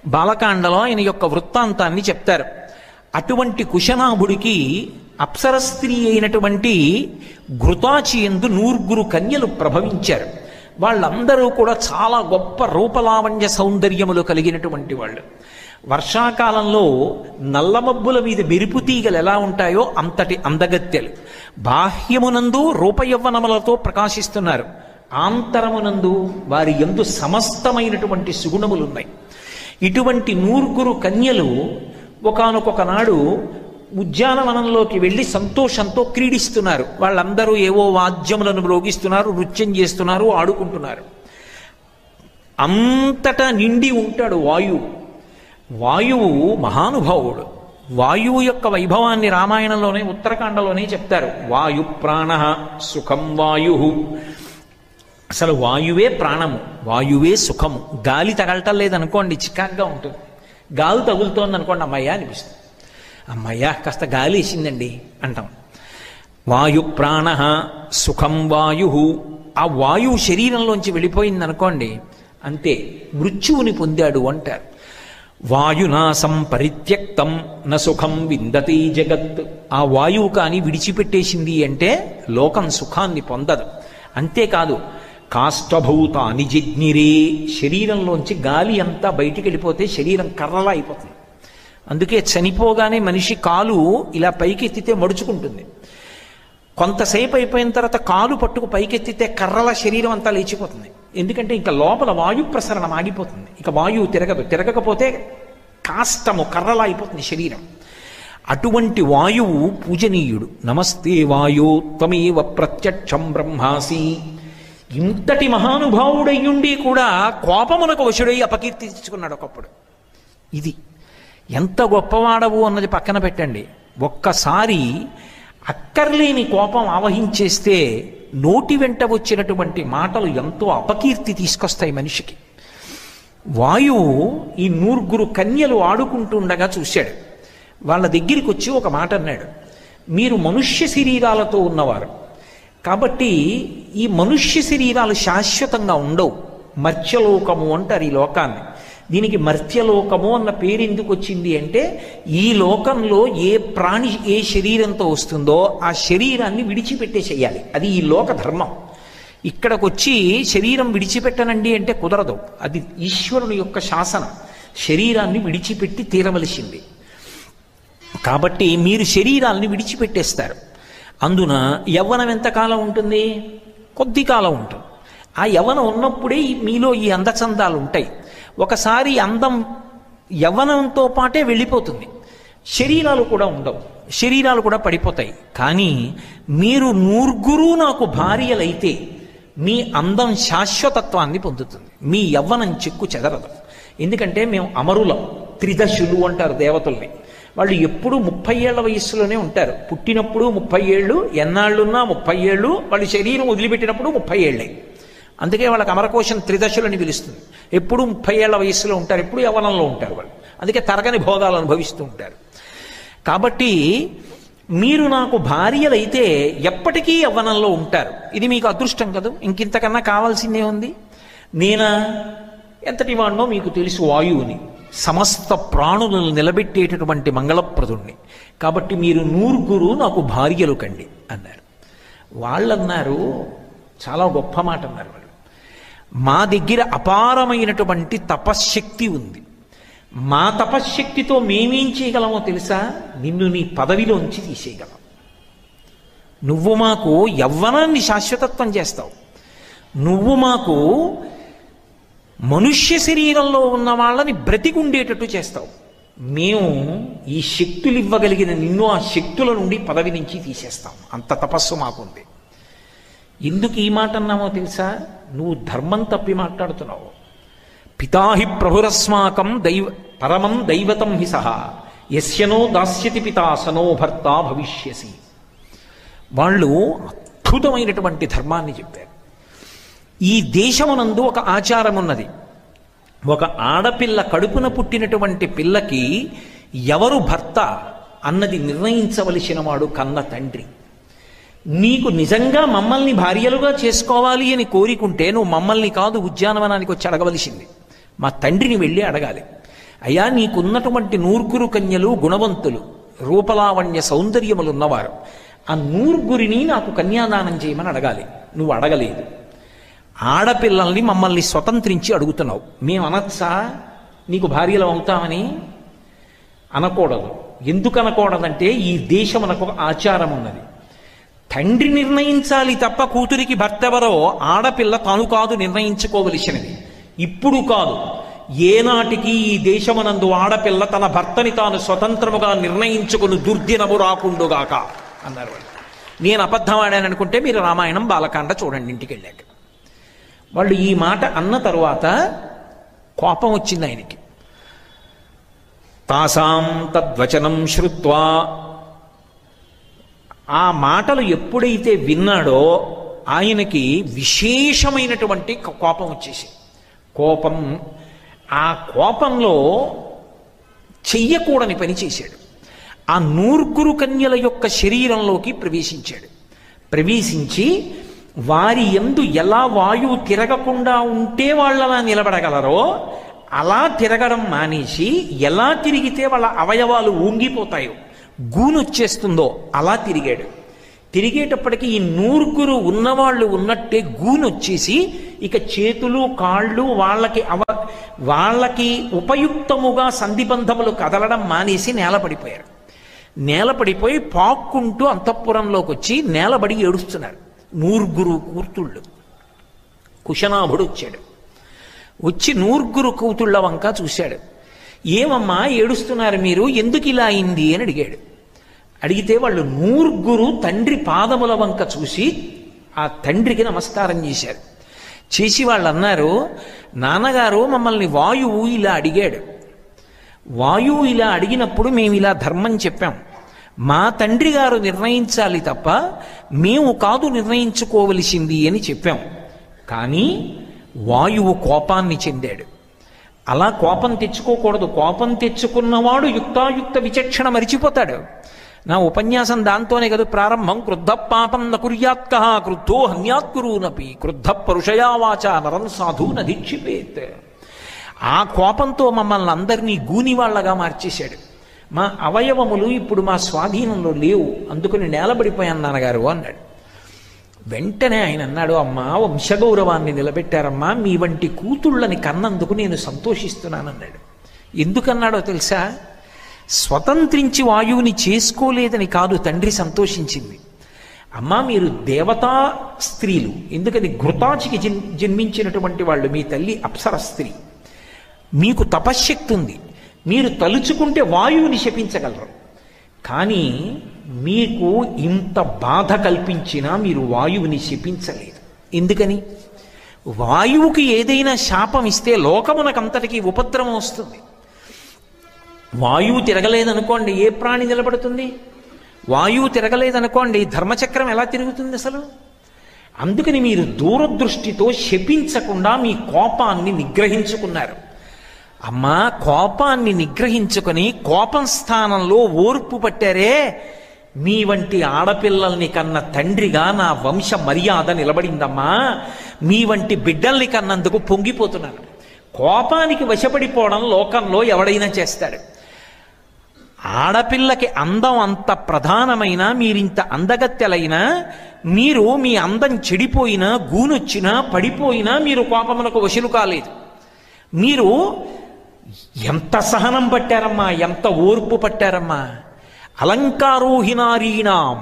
బాలకాండలో ఆయన యొక్క వృత్తాంతాన్ని చెప్తారు అటువంటి కుశనాభుడికి అప్సర స్త్రీ అయినటువంటి ఘృతాచి ఎందు నూర్గురు కన్యలు ప్రభవించారు వాళ్ళందరూ కూడా చాలా గొప్ప రూపలావణ్య సౌందర్యములు కలిగినటువంటి వాళ్ళు వర్షాకాలంలో నల్లమబ్బుల మీద మెరుపు తీగలు ఎలా ఉంటాయో అంతటి అందగత్తెలు బాహ్యమునందు రూపయవ్వనములతో ప్రకాశిస్తున్నారు ఆంతరమునందు వారి ఎందు సమస్తమైనటువంటి సుగుణములున్నాయి ఇటువంటి నూర్గురు కన్యలు ఒకానొక నాడు ఉద్యానవనంలోకి వెళ్ళి సంతోషంతో క్రీడిస్తున్నారు వాళ్ళందరూ ఏవో వాద్యములను మ్రోగిస్తున్నారు నృత్యం చేస్తున్నారు ఆడుకుంటున్నారు అంతటా నిండి ఉంటాడు వాయువు వాయువు మహానుభావుడు వాయువు యొక్క వైభవాన్ని రామాయణంలోనే ఉత్తరాఖండలోనే చెప్తారు వాయు ప్రాణ సుఖం వాయు అసలు వాయువే ప్రాణము వాయువే సుఖము గాలి తగలటం లేదనుకోండి చికాగ్గా ఉంటుంది గాలి తగులుతోంది అనుకోండి అమ్మయ్య అనిపిస్తుంది అమ్మయ్య కాస్త గాలి వేసిందండి అంటాం వాయు ప్రాణ సుఖం వాయు ఆ వాయువు శరీరంలోంచి వెళ్ళిపోయింది అనుకోండి అంతే మృత్యువుని పొందాడు అంటారు వాయునాసం పరిత్యక్తం న సుఖం విందతి జగత్ ఆ వాయువు కానీ విడిచిపెట్టేసింది అంటే లోకం సుఖాన్ని పొందదు అంతేకాదు కాష్టభూతాని జిజ్ఞిరే శరీరంలోంచి గాలి అంతా బయటికి వెళ్ళిపోతే శరీరం కర్రలా అయిపోతుంది అందుకే చనిపోగానే మనిషి కాలు ఇలా పైకెత్తితే మడుచుకుంటుంది కొంతసేపు అయిపోయిన తర్వాత కాలు పట్టుకు పైకెత్తితే కర్రల శరీరం అంతా లేచిపోతుంది ఎందుకంటే ఇంకా లోపల వాయు ప్రసరణ ఆగిపోతుంది ఇక వాయువు తిరగదు తిరగకపోతే కాష్టము కర్రలా అయిపోతుంది శరీరం అటువంటి వాయువు పూజనీయుడు నమస్తే వాయో త్వమేవ ప్రత్యక్షం బ్రహ్మాసి ఇంతటి మహానుభావుడయ్యుండి కూడా కోపమునకు వశుడై అపకీర్తి తెచ్చుకున్నాడు ఒకప్పుడు ఇది ఎంత గొప్పవాడవు అన్నది పక్కన పెట్టండి ఒక్కసారి అక్కర్లేని కోపం ఆవహించేస్తే నోటి వెంట వచ్చినటువంటి మాటలు ఎంతో అపకీర్తి తీసుకొస్తాయి మనిషికి వాయువు ఈ నూర్గురు కన్యలు ఆడుకుంటుండగా చూశాడు వాళ్ళ దగ్గరికి వచ్చి ఒక మాట అన్నాడు మీరు మనుష్య శరీరాలతో ఉన్నవారు కాబట్టి ఈ మనుష్య శరీరాలు శాశ్వతంగా ఉండవు మర్త్యలోకము అంటారు ఈ లోకాన్ని దీనికి మర్త్యలోకము అన్న పేరు ఎందుకు వచ్చింది అంటే ఈ లోకంలో ఏ ప్రాణి ఏ శరీరంతో వస్తుందో ఆ శరీరాన్ని విడిచిపెట్టేసేయాలి అది ఈ లోక ధర్మం ఇక్కడికి వచ్చి శరీరం విడిచిపెట్టనండి అంటే కుదరదు అది ఈశ్వరుని యొక్క శాసనం శరీరాన్ని విడిచిపెట్టి తీరవలసింది కాబట్టి మీరు శరీరాల్ని విడిచిపెట్టేస్తారు అందున యవ్వనం ఎంతకాలం ఉంటుంది కొద్ది కాలం ఉంటుంది ఆ యవ్వనం ఉన్నప్పుడే ఈ- మీలో ఈ అందచందాలు ఉంటాయి ఒకసారి అందం యవ్వనంతో పాటే వెళ్ళిపోతుంది శరీరాలు కూడా ఉండవు శరీరాలు కూడా పడిపోతాయి కానీ మీరు నూర్గురు నాకు భార్యలైతే మీ అందం శాశ్వతత్వాన్ని పొందుతుంది మీ యవ్వనం చెక్కు చెదరదు ఎందుకంటే మేము అమరులం త్రిదశులు అంటారు దేవతల్ని వాళ్ళు ఎప్పుడూ ముప్పై ఏళ్ల వయస్సులోనే ఉంటారు పుట్టినప్పుడు ముప్పై ఏళ్ళు ఎన్నాళ్ళున్నా ముప్పై ఏళ్ళు వాళ్ళు శరీరం వదిలిపెట్టినప్పుడు ముప్పై ఏళ్ళే అందుకే వాళ్ళకి అమరకోశం త్రిదశలని పిలుస్తుంది ఎప్పుడు ముప్పై ఏళ్ల వయస్సులో ఉంటారు ఎప్పుడు యవ్వనంలో ఉంటారు వాళ్ళు అందుకే తరగని భోగాలు అనుభవిస్తూ ఉంటారు కాబట్టి మీరు నాకు భార్యలైతే ఎప్పటికీ యవ్వనంలో ఉంటారు ఇది మీకు అదృష్టం కదా ఇంకింతకన్నా కావాల్సిందే ఉంది నేనా ఎంతటి వాడినో మీకు తెలుసు వాయువుని సమస్త ప్రాణులను నిలబెట్టేటటువంటి మంగళప్రదుణ్ణి కాబట్టి మీరు నూరుగురు నాకు భార్యలు కండి అన్నారు వాళ్ళన్నారు చాలా గొప్ప మాట అన్నారు వాళ్ళు మా దగ్గర అపారమైనటువంటి తపశ్శక్తి ఉంది మా తపశ్శక్తితో మేమేం చేయగలమో తెలుసా నిన్ను నీ పదవిలోంచి తీసేయగలం నువ్వు మాకు యవ్వనాన్ని శాశ్వతత్వం చేస్తావు నువ్వు మాకు మనుష్య శరీరంలో ఉన్న వాళ్ళని బ్రతికుండేటట్టు చేస్తావు మేము ఈ శక్తులు ఇవ్వగలిగిన నిన్ను ఆ శక్తుల నుండి పదవి నుంచి తీసేస్తాం అంత తపస్సు మాకుంది ఎందుకు ఈ మాట అన్నామో తెలుసా నువ్వు ధర్మం తప్పి మాట్లాడుతున్నావు పితాహి ప్రభురస్మాకం దైవ పరమం దైవతం హి సహా యస్యనో దాస్యతి పితా సనో భర్త భవిష్యసి వాళ్ళు అద్భుతమైనటువంటి ధర్మాన్ని చెప్పారు ఈ దేశమునందు ఒక ఆచారం ఉన్నది ఒక ఆడపిల్ల కడుపున పుట్టినటువంటి పిల్లకి ఎవరు భర్త అన్నది నిర్ణయించవలసిన వాడు కన్న తండ్రి నీకు నిజంగా మమ్మల్ని భార్యలుగా చేసుకోవాలి అని కోరికుంటే నువ్వు మమ్మల్ని కాదు ఉద్యానవనానికి వచ్చి అడగవలసింది మా తండ్రిని వెళ్ళి అడగాలి అయ్యా నీకున్నటువంటి నూర్గురు కన్యలు గుణవంతులు రూపలావణ్య సౌందర్యములు ఉన్నవారు ఆ నూర్గురిని నాకు కన్యాదానం చేయమని అడగాలి నువ్వు అడగలేదు ఆడపిల్లల్ని మమ్మల్ని స్వతంత్రించి అడుగుతున్నావు మేము అనొచ్చా నీకు భార్యలు అవుతామని అనకూడదు ఎందుకు అనకూడదంటే ఈ దేశమునకు ఒక ఆచారం ఉన్నది తండ్రి నిర్ణయించాలి తప్ప కూతురికి భర్త ఎవరో ఆడపిల్ల తాను కాదు నిర్ణయించుకోవలసినది ఇప్పుడు కాదు ఏనాటికి ఈ దేశమునందు ఆడపిల్ల తన భర్తని తాను స్వతంత్రముగా నిర్ణయించుకుని దుర్దినము రాకుండుగాక అన్నారు వాళ్ళు నేను అబద్ధం ఆడాననుకుంటే మీరు రామాయణం బాలకాండ చూడండి ఇంటికి వెళ్ళాక వాళ్ళు ఈ మాట అన్న తరువాత కోపం వచ్చింది ఆయనకి తాసాం తద్వచనం శ్రుత్వా ఆ మాటలు ఎప్పుడైతే విన్నాడో ఆయనకి విశేషమైనటువంటి క- కోపం వచ్చేసి కోపం ఆ కోపంలో చెయ్యకూడని పని చేశాడు ఆ నూర్గురు కన్యల యొక్క శరీరంలోకి ప్రవేశించాడు ప్రవేశించి వారి ఎందు ఎలా వాయువు తిరగకుండా ఉంటే వాళ్ళు అలా నిలబడగలరో అలా తిరగడం మానేసి ఎలా తిరిగితే వాళ్ళ అవయవాలు ఊంగిపోతాయో గూనొచ్చేస్తుందో అలా తిరిగాడు తిరిగేటప్పటికి ఈ నూరుగురు ఉన్నవాళ్ళు ఉన్నట్టే గూనొచ్చేసి ఇక చేతులు కాళ్ళు వాళ్ళకి అవ వాళ్ళకి ఉపయుక్తముగా సంధిబంధములు కదలడం మానేసి నేలపడిపోయారు నేలపడిపోయి పాక్కుంటూ అంతఃపురంలోకి వచ్చి నేలబడి ఏడుస్తున్నారు నూరుగురు కూతుళ్ళు కుశనాభుడు వచ్చాడు వచ్చి నూరుగురు కూతుళ్ళ వంక చూశాడు ఏమమ్మా ఏడుస్తున్నారు మీరు ఎందుకు ఇలా అయింది అని అడిగాడు అడిగితే వాళ్ళు నూరుగురు తండ్రి పాదముల వంక చూసి ఆ తండ్రికి నమస్కారం చేశారు చేసి వాళ్ళు అన్నారు నాన్నగారు మమ్మల్ని వాయువు ఇలా అడిగాడు వాయువు ఇలా అడిగినప్పుడు మేము ఇలా ధర్మం చెప్పాం మా తండ్రి గారు నిర్ణయించాలి తప్ప మేము కాదు నిర్ణయించుకోవలసింది అని చెప్పాం కానీ వాయువు కోపాన్ని చెందాడు అలా కోపం తెచ్చుకోకూడదు కోపం తెచ్చుకున్నవాడు యుక్తాయుక్త విచక్షణ మరిచిపోతాడు నా ఉపన్యాసం దాంతోనే కదా ప్రారంభం క్రుద్ధ పాపం న కుర్యాత్క క్రుద్ధో హన్యాత్కురూనపి క్రుద్ధ పరుషయా వాచ నరం సాధు నదీక్షిపేత్ ఆ కోపంతో మమ్మల్ని అందరినీ గూనివాళ్లగా మార్చేశాడు మా అవయవములు ఇప్పుడు మా స్వాధీనంలో లేవు అందుకని నేలబడిపోయాను నాన్నగారు అన్నాడు వెంటనే ఆయన అన్నాడు అమ్మా వంశగౌరవాన్ని నిలబెట్టారమ్మా మీ వంటి కూతుళ్ళని కన్నందుకు నేను సంతోషిస్తున్నానన్నాడు ఎందుకన్నాడో తెలుసా స్వతంత్రించి వాయువుని చేసుకోలేదని కాదు తండ్రి సంతోషించింది అమ్మా మీరు దేవతా స్త్రీలు ఎందుకని ఘృతాచికి జన్ జన్మించినటువంటి వాళ్ళు మీ తల్లి అప్సర స్త్రీ మీకు తపశ్శక్తి ఉంది మీరు తలుచుకుంటే వాయువుని శపించగలరు కానీ మీకు ఇంత బాధ కల్పించినా మీరు వాయువుని శపించలేదు ఎందుకని వాయువుకి ఏదైనా శాపం ఇస్తే లోకమునకంతటికీ ఉపద్రవం వస్తుంది వాయువు తిరగలేదనుకోండి ఏ ప్రాణి నిలబడుతుంది వాయువు తిరగలేదనుకోండి ధర్మచక్రం ఎలా తిరుగుతుంది అసలు అందుకని మీరు దూరదృష్టితో శపించకుండా మీ కోపాన్ని నిగ్రహించుకున్నారు అమ్మా కోపాన్ని నిగ్రహించుకొని కోపం స్థానంలో ఓర్పు పట్టారే మీ వంటి ఆడపిల్లల్ని కన్న తండ్రిగా నా వంశ మర్యాద నిలబడిందమ్మా మీ వంటి బిడ్డల్ని కన్నందుకు పొంగిపోతున్నాను కోపానికి వశపడిపోవడం లోకంలో ఎవడైనా చేస్తాడు ఆడపిల్లకి అందం అంత ప్రధానమైన మీరింత అందగత్తెలైనా మీరు మీ అందం చెడిపోయినా గూనొచ్చినా పడిపోయినా మీరు కోపమునకు వశులు కాలేదు మీరు ఎంత సహనం పట్టారమ్మా ఎంత ఓర్పు పట్టారమ్మా అలంకారోహినారీణాం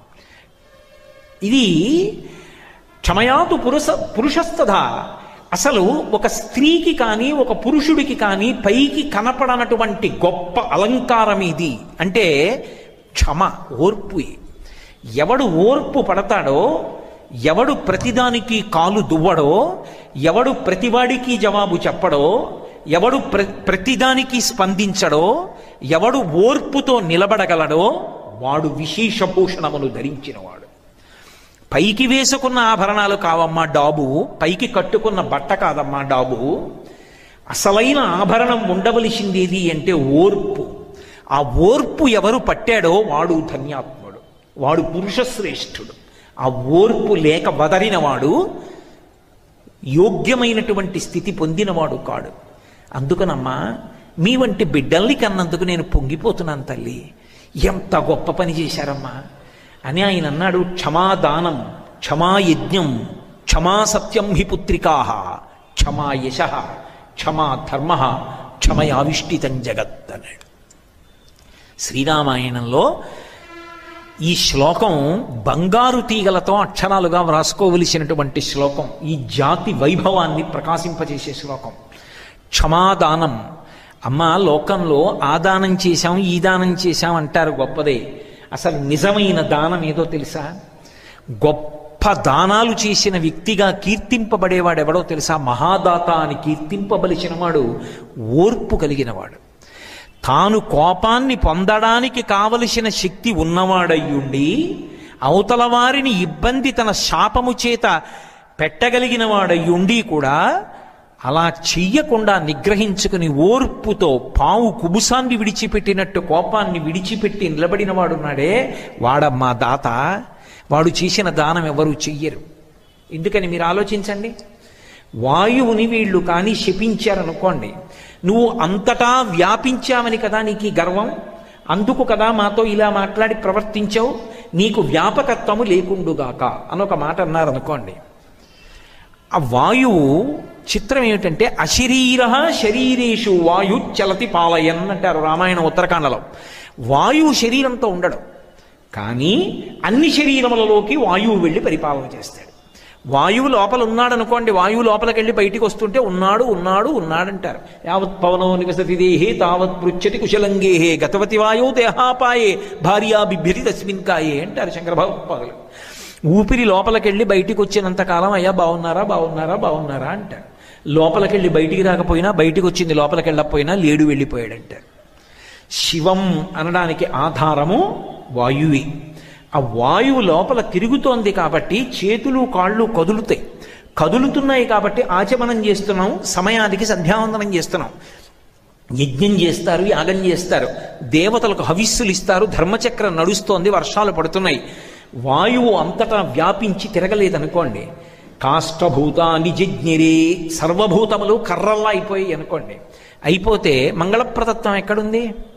ఇది క్షమయాతు పురుష పురుషస్తథ అసలు ఒక స్త్రీకి కానీ ఒక పురుషుడికి కానీ పైకి కనపడనటువంటి గొప్ప అలంకారం ఇది అంటే క్షమ ఓర్పు ఎవడు ఓర్పు పడతాడో ఎవడు ప్రతిదానికి కాలు దువ్వడో ఎవడు ప్రతివాడికి జవాబు చెప్పడో ఎవడు ప్ర ప్రతిదానికి స్పందించడో ఎవడు ఓర్పుతో నిలబడగలడో వాడు విశేషభూషణములు ధరించినవాడు పైకి వేసుకున్న ఆభరణాలు కావమ్మా డాబు పైకి కట్టుకున్న బట్ట కాదమ్మా డాబు అసలైన ఆభరణం ఉండవలసిందేది అంటే ఓర్పు ఆ ఓర్పు ఎవరు పట్టాడో వాడు ధన్యాత్ముడు వాడు పురుషశ్రేష్ఠుడు ఆ ఓర్పు లేక వదరినవాడు యోగ్యమైనటువంటి స్థితి పొందినవాడు కాడు అందుకనమ్మా మీ వంటి బిడ్డల్ని కన్నందుకు నేను పొంగిపోతున్నాను తల్లి ఎంత గొప్ప పని చేశారమ్మా అని ఆయన అన్నాడు క్షమాదానం క్షమాయజ్ఞం క్షమా సత్యం హి పుత్రికా క్షమా యశ క్షమా ధర్మ క్షమయావిష్టితం జగత్ అన్నాడు శ్రీరామాయణంలో ఈ శ్లోకం బంగారు తీగలతో అక్షరాలుగా వ్రాసుకోవలసినటువంటి శ్లోకం ఈ జాతి వైభవాన్ని ప్రకాశింపజేసే శ్లోకం క్షమాదానం అమ్మ లోకంలో ఆ దానం చేశాం ఈ దానం చేశాం అంటారు గొప్పదే అసలు నిజమైన దానం ఏదో తెలుసా గొప్ప దానాలు చేసిన వ్యక్తిగా కీర్తింపబడేవాడు ఎవడో తెలుసా మహాదాత అని కీర్తింపబలిచిన వాడు ఓర్పు కలిగినవాడు తాను కోపాన్ని పొందడానికి కావలసిన శక్తి ఉన్నవాడయ్యుండి అవతల వారిని ఇబ్బంది తన శాపము చేత పెట్టగలిగిన వాడయ్యుండి కూడా అలా చెయ్యకుండా నిగ్రహించుకుని ఓర్పుతో పావు కుబుసాన్ని విడిచిపెట్టినట్టు కోపాన్ని విడిచిపెట్టి నిలబడిన వాడున్నాడే వాడమ్మా దాత వాడు చేసిన దానం ఎవరు చెయ్యరు ఎందుకని మీరు ఆలోచించండి వాయువుని వీళ్ళు కానీ శపించారనుకోండి నువ్వు అంతటా వ్యాపించావని కదా నీకు ఈ గర్వం అందుకు కదా మాతో ఇలా మాట్లాడి ప్రవర్తించావు నీకు వ్యాపకత్వము లేకుండుగాక అని ఒక మాట అన్నారనుకోండి ఆ వాయువు చిత్రం ఏమిటంటే అశరీర శరీరేషు వాయు చలతి పాలయన్ అంటారు రామాయణ ఉత్తరాఖండలో వాయువు శరీరంతో ఉండడు కానీ అన్ని శరీరములలోకి వాయువు వెళ్ళి పరిపాలన చేస్తాడు వాయువు లోపల ఉన్నాడు అనుకోండి వాయువు లోపలికి వెళ్ళి బయటికి వస్తుంటే ఉన్నాడు ఉన్నాడు ఉన్నాడంటారు యావత్ పవనో నివసతి దేహే తావత్ పృచ్చతి కుశలంగేహే గతవతి వాయు దేహాపాయే భార్యా బిభ్యతి తస్మిన్ కాయే అంటారు శంకర భగవత్పాదులు ఊపిరి లోపలికెళ్ళి బయటికి వచ్చినంత కాలం అయ్యా బాగున్నారా బాగున్నారా బాగున్నారా అంటారు లోపలికెళ్ళి బయటికి రాకపోయినా బయటికి వచ్చింది లోపలికి వెళ్ళకపోయినా లేడు వెళ్ళిపోయాడంటారు శివం అనడానికి ఆధారము వాయువే ఆ వాయువు లోపల తిరుగుతోంది కాబట్టి చేతులు కాళ్ళు కదులుతాయి కదులుతున్నాయి కాబట్టి ఆచమనం చేస్తున్నాం సమయానికి సంధ్యావందనం చేస్తున్నాం యజ్ఞం చేస్తారు యాగం చేస్తారు దేవతలకు హవిస్సులు ఇస్తారు ధర్మచక్రం నడుస్తోంది వర్షాలు పడుతున్నాయి వాయువు అంతటా వ్యాపించి తిరగలేదనుకోండి కాష్టభూతాన్ని జజ్ఞిరే సర్వభూతములు కర్రల్లా అయిపోయి అనుకోండి అయిపోతే మంగళప్రదత్వం ఎక్కడుంది